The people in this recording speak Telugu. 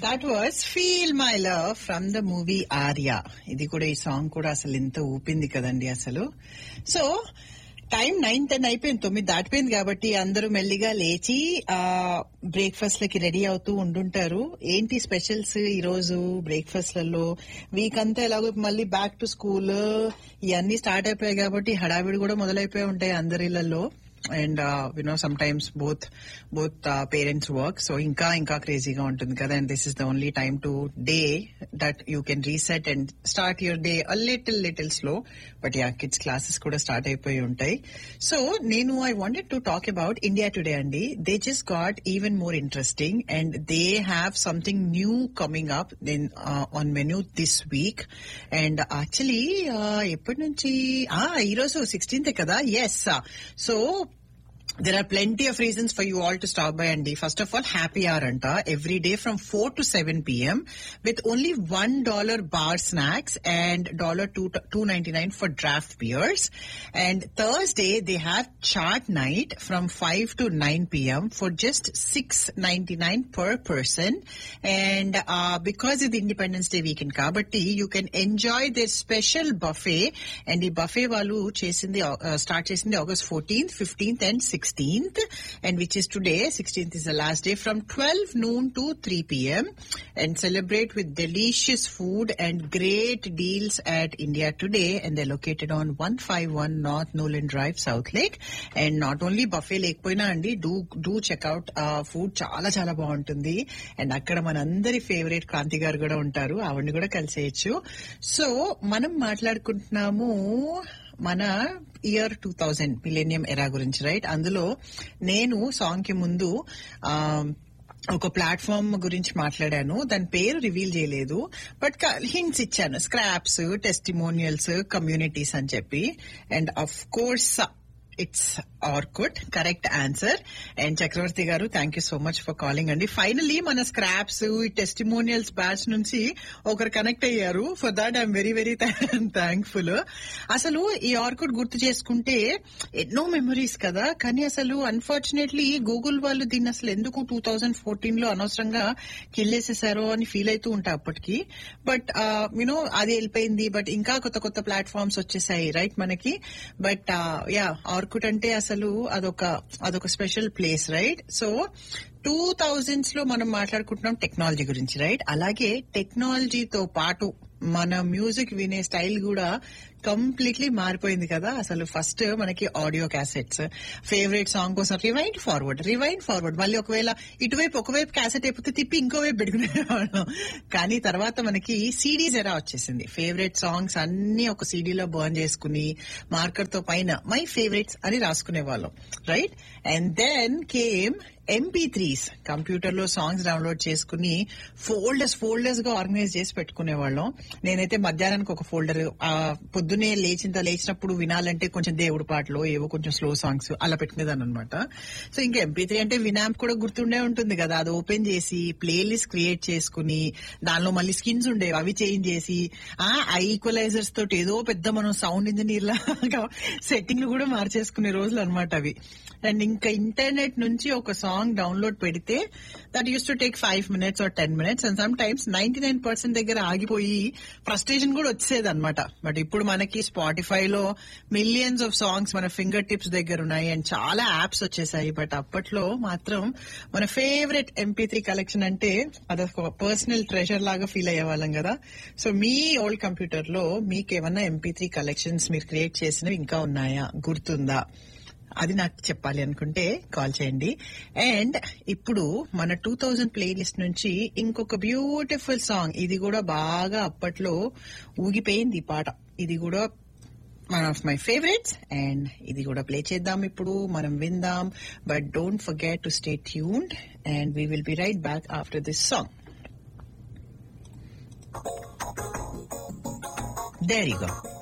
that was feel my love from the movie Arya ఇది కూడా ఈ సాంగ్ కూడా అసలు ఎంత ఊపింది కదండి అసలు సో టైం నైన్ టెన్ అయిపోయింది తొమ్మిది దాటిపోయింది కాబట్టి అందరూ మెల్లిగా లేచి ఆ బ్రేక్ఫాస్ట్ లకి రెడీ అవుతూ ఉండుంటారు ఏంటి స్పెషల్స్ ఈ రోజు బ్రేక్ఫాస్ట్ లలో వీక్ అంతా ఎలాగో మళ్ళీ బ్యాక్ టు స్కూల్ ఇవన్నీ స్టార్ట్ అయిపోయాయి కాబట్టి హడావిడి కూడా మొదలైపోయి ఉంటాయి అందరిలలో and you know sometimes both both parents work so ఇంకా ఇంకా క్రేజీగా ఉంటుంది కదా and this is the only time today that you can reset and start your day a little little slow but yeah kids classes కూడా స్టార్ట్ అయిపోయి ఉంటాయి సో నేను I wanted to talk about India Today అండి they just got even more interesting and they have something new coming up then on menu this week and actually ఎప్పటి నుంచి ఈ రోజు సిక్స్టీన్త్ కదా yes so there are plenty of reasons for you all to stop by and first of all happy hour anta every day from 4 to 7 p.m with only one dollar bar snacks and dollar two two ninety nine for draft beers and thursday they have chart night from 5 to 9 p.m for just 6.99 per person and uh, because it's independence day weekend kabatti you can enjoy their special buffet and the buffet వాళ్ళు చేసింది స్టార్ట్ చేసింది August fourteenth fifteenth and sixteenth and which is today sixteenth is the last day from twelve noon to three PM and celebrate with delicious food and great deals at India Today and they located on one five one north Nolan drive south lake and not only buffet లేకపోయినా అండి డూ డూ చెక్అవుట్ ఫుడ్ చాలా చాలా బాగుంటుంది అండ్ అక్కడ మనందరి ఫేవరెట్ క్రాంతి గారు కూడా ఉంటారు ఆవిడని కూడా కలిసేయచ్చు సో మనం మాట్లాడుకుంటున్నాము మన ఇయర్ టూ థౌజండ్ మిలేనియం ఎరా గురించి రైట్ అందులో నేను సాంగ్ కి ముందు ఒక ప్లాట్ఫామ్ గురించి మాట్లాడాను దాని పేరు రివీల్ చేయలేదు బట్ హింట్స్ ఇచ్చాను స్క్రాప్స్ టెస్టిమోనియల్స్ కమ్యూనిటీస్ అని చెప్పి and of course it's Orkut correct answer and Chakravarthi garu thank you so much for calling అండి ఫైనలీ మన స్క్రాప్స్ ఈ టెస్టిమోనియల్స్ బ్యాచ్ నుంచి ఒకరు కనెక్ట్ అయ్యారు for that I'm very very thankful అసలు ఈ ఆర్కుట్ గుర్తు చేసుకుంటే ఎన్నో మెమరీస్ కదా కానీ అసలు అన్ఫార్చునేట్లీ గూగుల్ వాళ్ళు దీన్ని అసలు ఎందుకు టూ థౌజండ్ ఫోర్టీన్ లో అనవసరంగా కిల్లేసేసారో అని ఫీల్ అవుతూ ఉంటా అప్పటికి బట్ యునో అది వెళ్ళిపోయింది బట్ ఇంకా కొత్త కొత్త ప్లాట్ఫామ్స్ వచ్చేసాయి రైట్ మనకి బట్ యా ఆర్కుట్ అంటే అసలు అదొక అదొక special place right so two thousands లో మనం మాట్లాడుకుంటున్నాం టెక్నాలజీ గురించి రైట్ అలాగే టెక్నాలజీతో పాటు మన మ్యూజిక్ వినే స్టైల్ కూడా కంప్లీట్లీ మారిపోయింది కదా అసలు ఫస్ట్ మనకి ఆడియో క్యాసెట్స్ ఫేవరెట్ సాంగ్ కోసం రివైండ్ ఫార్వర్డ్ రివైండ్ ఫార్వర్డ్ మళ్ళీ ఒకవేళ ఇటువైపు ఒకవైపు క్యాసెట్ అయిపోతే తిప్పి ఇంకోవైపు పెట్టుకునేవాళ్ళం కానీ తర్వాత మనకి సీడీస్ ఎరా వచ్చేసింది ఫేవరెట్ సాంగ్స్ అన్ని ఒక సీడీలో బర్న్ చేసుకుని మార్కర్ తో పైన మై ఫేవరెట్స్ అని రాసుకునే వాళ్ళం right and then came MP threes computer లో సాంగ్స్ డౌన్లోడ్ చేసుకుని ఫోల్డర్స్ ఫోల్డర్స్ గా ఆర్గనైజ్ చేసి పెట్టుకునే వాళ్ళం నేనైతే మధ్యాహ్నానికి ఒక ఫోల్డర్ పొద్దునే లేచిన లేచినప్పుడు వినాలంటే కొంచెం దేవుడి పాటలు ఏవో కొంచెం స్లో సాంగ్స్ అలా పెట్టుకునేదాన్ని అనమాట సో ఇంకా ఎంపీ త్రీ అంటే వినాంప్ కూడా గుర్తుండే ఉంటుంది కదా అది ఓపెన్ చేసి ప్లేలిస్ట్ క్రియేట్ చేసుకుని దానిలో మళ్ళీ స్కిన్స్ ఉండేవి అవి చేంజ్ చేసి ఆ ఈక్వలైజర్స్ తోటి ఏదో పెద్ద మనం సౌండ్ ఇంజనీర్ లాగా సెట్టింగ్లు కూడా మార్చేసుకునే రోజులు అనమాట అవి అండ్ ఇంకా ఇంటర్నెట్ నుంచి ఒక సాంగ్ డౌన్లోడ్ పెడితే that used to take five minutes or ten minutes and sometimes ninety nine percent దగ్గర ఆగిపోయి ఫ్రస్ట్రేషన్ కూడా వచ్చేది అనమాట బట్ ఇప్పుడు మనకి స్పాటిఫై లో మిలియన్స్ ఆఫ్ సాంగ్స్ మన ఫింగర్ టిప్స్ దగ్గర ఉన్నాయి అండ్ చాలా యాప్స్ వచ్చేసాయి బట్ అప్పట్లో మాత్రం మన ఫేవరెట్ ఎంపీ త్రీ కలెక్షన్ అంటే అదొక పర్సనల్ ట్రెజర్ లాగా ఫీల్ అయ్యే వాళ్ళం కదా సో మీ ఓల్డ్ కంప్యూటర్ లో మీకు ఏమన్నా ఎంపీ త్రీ కలెక్షన్స్ మీరు క్రియేట్ చేసినవి ఇంకా ఉన్నాయా గుర్తుందా అది నాకు చెప్పాలి అనుకుంటే కాల్ చేయండి అండ్ ఇప్పుడు మన టూ థౌజండ్ ప్లేలిస్ట్ నుంచి ఇంకొక బ్యూటిఫుల్ సాంగ్ ఇది కూడా బాగా అప్పట్లో ఊగిపోయింది ఈ పాట ఇది కూడా one of my favourites and ఇది కూడా ప్లే చేద్దాం ఇప్పుడు మనం విందాం but don't forget to stay tuned and we will be right back after this song there you go